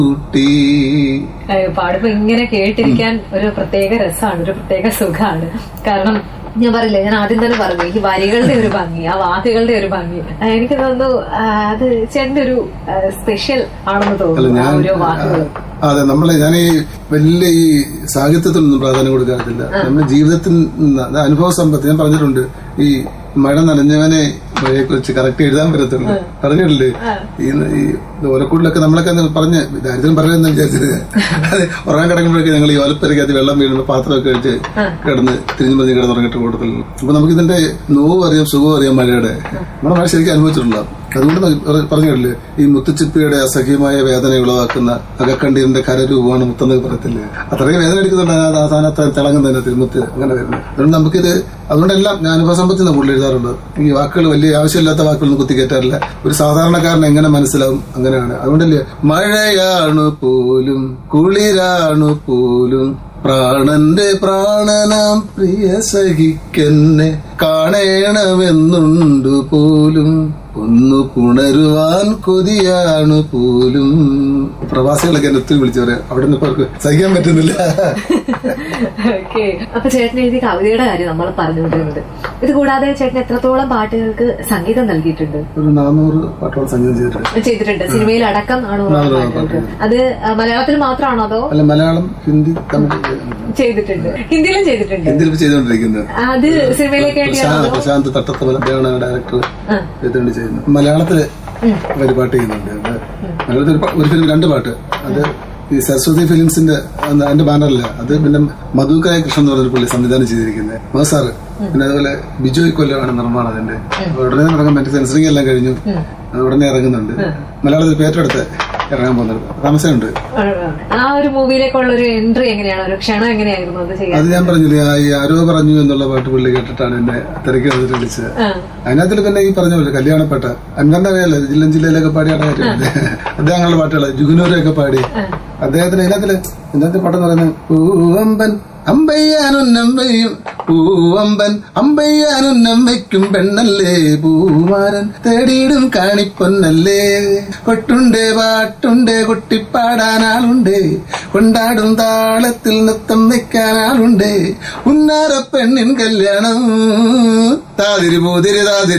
കൂട്ടി ഏഹ് പാടുമ്പോ ഇങ്ങനെ കേട്ടിരിക്കാൻ ഒരു പ്രത്യേക രസമാണ് ഒരു പ്രത്യേക സുഖമാണ് കാരണം ഞാൻ പറയില്ലേ ഞാൻ ആദ്യം തന്നെ പറഞ്ഞു ഈ വരികളുടെ ഒരു ഭംഗി ആ വാക്കുകളുടെ ഒരു ഭംഗി ആ, എനിക്ക് തോന്നുന്നു ആ, അത് ചേട്ടന്റെ ഒരു സ്പെഷ്യൽ ആണെന്ന് അല്ല തോന്നുന്നു ആ ഞാൻ ഓരോ വാക്കുകളും ആ, അതെ നമ്മളെ ഞാൻ ഈ വലിയ ഈ സാഹിത്യത്തിനൊന്നും പ്രാധാന്യം കൊടുക്കാറില്ല നമ്മുടെ ജീവിതത്തിൽ നിന്ന് അത് അനുഭവ സമ്പത്ത് ഞാൻ പറഞ്ഞിട്ടുണ്ട് ഈ മഴ നനഞ്ഞവനെ മഴയെ കുറിച്ച് കറക്റ്റ് എഴുതാൻ പറ്റത്തുള്ളൂ പറഞ്ഞിട്ടില്ലേ ഈ ഈ ഓലക്കൂടിലൊക്കെ നമ്മളൊക്കെ അന്ന് പറഞ്ഞ് ദാരിദ്ര്യം പറയുന്ന വിചാരിച്ചത് അത് ഉറങ്ങാൻ കിടക്കുമ്പോഴൊക്കെ ഞങ്ങൾ ഈ ഓലപ്പരക്കകത്ത് വെള്ളം വീഴുമ്പോൾ പാത്രമൊക്കെ കഴിച്ച് കിടന്ന് തിരിഞ്ഞു പറഞ്ഞ് കിടന്നുറങ്ങിട്ട് കൊടുത്തുള്ളൂ അപ്പൊ നമുക്ക് ഇതിന്റെ നോവും അറിയാം സുഖവും അറിയാം മഴയുടെ നമ്മുടെ മഴ ശരിക്കും അനുഭവിച്ചിട്ടുള്ള അതുകൊണ്ട് ന- പറഞ്ഞിട്ടില്ലേ ഈ മുത്തുച്ചിപ്പിയുടെ അസഖ്യമായ വേദന ഉളവാക്കുന്ന അകക്കണ്ടീരിന്റെ കരരൂപമാണ് മുത്തെന്ന് പറയത്തില്ലേ അത്രയും വേദന എടുക്കുന്നുണ്ട് ആ ആ സാധനം അത്ര തിളങ്ങുന്നതിന് തിരുമുത്ത് അങ്ങനെ വരുന്നത് അതുകൊണ്ട് നമുക്കിത് അതുകൊണ്ടെല്ലാം ഞാൻ അനുഭവസമ്പത്തിൽ നിന്ന് കൂടുതൽ എഴുതാറുള്ളത് ഈ വാക്കുകൾ വലിയ ആവശ്യമില്ലാത്ത വാക്കുകളൊന്നും കുത്തിക്കയറ്റാറില്ല ഒരു സാധാരണക്കാരൻ എങ്ങനെ മനസ്സിലാവും അങ്ങനെയാണ് അതുകൊണ്ടല്ലേ മഴയാണ് പോലും കുളിരാണ് പോലും പ്രാണന്റെ പ്രാണനാം പ്രിയ സഹിക്കെന്നെ കാണണമെന്നുണ്ട് പോലും ഒന്ന് പുണരുവാൻ കൊതിയാണ് പോലും പ്രവാസികളൊക്കെ എന്നെ ഒത്തിരി വിളിച്ചു പറയാം അവിടെ നിന്ന് ഇപ്പൊ അവർക്ക് സഹിക്കാൻ പറ്റുന്നില്ല ഓക്കെ അപ്പൊ ചേട്ടൻ എഴുതിയ കവിതയുടെ കാര്യം നമ്മൾ പറഞ്ഞുകൊണ്ടിരുന്നത് ഇത് കൂടാതെ ചേട്ടൻ എത്രത്തോളം പാട്ടുകൾക്ക് സംഗീതം നൽകിയിട്ടുണ്ട് ഒരു നാനൂറ് പാട്ടോളം സംഗീതം ചെയ്തിട്ടുണ്ട് ചെയ്തിട്ടുണ്ട് സിനിമയിൽ അടക്കം നാനൂറോളം പാട്ടുകൾക്ക് അത് ആ, മലയാളത്തിൽ മാത്രമാണോ അതോ അല്ല മലയാളം ഹിന്ദി തമിഴ് ചെയ്തിട്ടുണ്ട് ഹിന്ദിയിലും ചെയ്തിട്ടുണ്ട് ഹിന്ദിയിൽ ഇപ്പൊ ചെയ്തുകൊണ്ടിരിക്കുന്നത് അത് സിനിമയിലേക്ക് വേണ്ടിയാണോ പ്രശാന്ത് പ്രശാന്ത് തട്ടത്തമല അദ്ദേഹമാണ് ഡയറക്ടർ ആ. ചെയ്തുകൊണ്ട് ചെയ്യുന്നത് മലയാളത്തില് ഒരു പാട്ട് ചെയ്യുന്നുണ്ട് അത് മലയാളത്തിൽ ഒരു പ- ഒരു ഫിലിം രണ്ട് പാട്ട് അത് ഈ സരസ്വതി ഫിലിംസിന്റെ അന്ന് അതിന്റെ ബാനറില്ല അത് പിന്നെ മധുക്കായ കൃഷ്ണൻ എന്ന് പറഞ്ഞൊരു പുള്ളി സംവിധാനം ചെയ്തിരിക്കുന്നത് മോസാറ് പിന്നെ അതുപോലെ ബിജോയ് കൊല്ലമാണ് നിർമ്മാണം അതിന്റെ അപ്പൊ ഉടനെ ഇറങ്ങാൻ പറ്റും സെൻസറിങ് എല്ലാം കഴിഞ്ഞു അത് ഉടനെ ഇറങ്ങുന്നുണ്ട് മലയാളത്തിൽ പേറ്റെടുത്ത് ഇറങ്ങാൻ പോകുന്നുണ്ട് താമസമുണ്ട് ആ ഒരു മൂവിയിലേക്കുള്ള ഒരു എൻട്രി എങ്ങനെയാണ് ഒരു ക്ഷണം എങ്ങനെയായിരുന്നു അത് ചെയ്യാൻ അത് ഞാൻ പറഞ്ഞില്ലേ ആ ഈ ആരോ പറഞ്ഞു എന്നുള്ള പാട്ട് പുള്ളി കേട്ടിട്ടാണ് എന്നെ തിരക്കി വന്നിട്ട് വിളിച്ചത് ആ. അതിനകത്തിൽ പിന്നെ ഈ പറഞ്ഞ പോലെ കല്യാണപ്പെട്ട അൻവറിന്റെ അറിയാലോ ജില്ല ജില്ലയിലൊക്കെ പാടിയാണ് കാര്യം അദ്ദേഹങ്ങളുടെ പാട്ടുകൾ ജുഗുനൂരൊക്കെ പാടി അദ്ദേഹത്തിന് ഇതിനകത്തില് ഇതിനകത്ത് പാട്ടെന്ന് പറയുന്നത് പൂവമ്പൻ അമ്പയ്യാനുന്നമ്പയും പൂവമ്പൻ അമ്പയ്യാനുന്നം വയ്ക്കും പെണ്ണല്ലേ പൂമാരൻ തേടിയിടും കാണിപ്പൊന്നല്ലേ കൊട്ടുണ്ടേ പാട്ടുണ്ടേ കൊട്ടിപ്പാടാൻ ആളുണ്ടേ കൊണ്ടാടും താളത്തിൽ നൃത്തം വെക്കാൻ ആളുണ്ടേ ഉന്നാര പെണ്ണിൻ കല്യാണം താതിരി പൂതിരി താതിരി